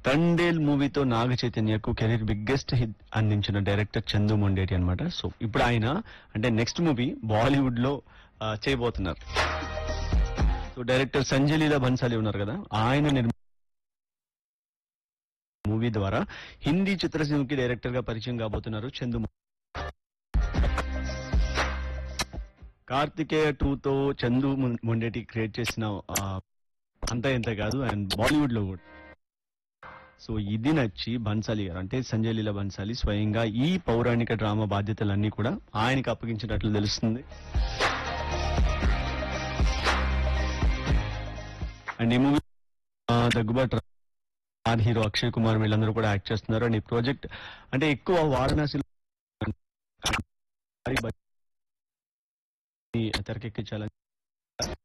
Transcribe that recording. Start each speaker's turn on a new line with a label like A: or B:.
A: తండేల్ మూవీతో నాగ చైతన్యకు career biggest hit అందించిన డైరెక్టర్ చందు మొండేటి అన్నమాట సో ఇప్పుడు ఆయన అంటే నెక్స్ట్ మూవీ బాలీవుడ్ లో ఆ, చేయబోతున్నారు సో డైరెక్టర్ సంజయ్ లీలా బన్సాలి ఉన్నారు కదా ఆయన నిర్మ మూవీ ద్వారా హిందీ చిత్రసీమకి డైరెక్టర్ గా పరిచయం కాబోతున్నారు చందు మొ- కార్తికేయ టూ తో చందు మొం- మొండేటి క్రియేట్ చేసిన ఆ, అంతా ఇంత కాదు అండ్ బాలీవుడ్ లో కూడా సో ఇది నచ్చి బన్సాలి గారు అంటే సంజయ్ లీలా బన్సాలి స్వయంగా ఈ పౌరాణిక డ్రామా బాధ్యతలన్నీ కూడా ఆయనకు అప్పగించినట్లు తెలుస్తుంది అండ్ ఈ మూవీ దగ్గుబాటు ఆర్ హీరో అక్షయ్ కుమార్ వీళ్ళందరూ కూడా యాక్ట్ చేస్తున్నారు అండ్ ఈ ప్రాజెక్ట్ అంటే ఎక్కువ వారణాసిలో భారీ budget ని తెరకెక్కించాలని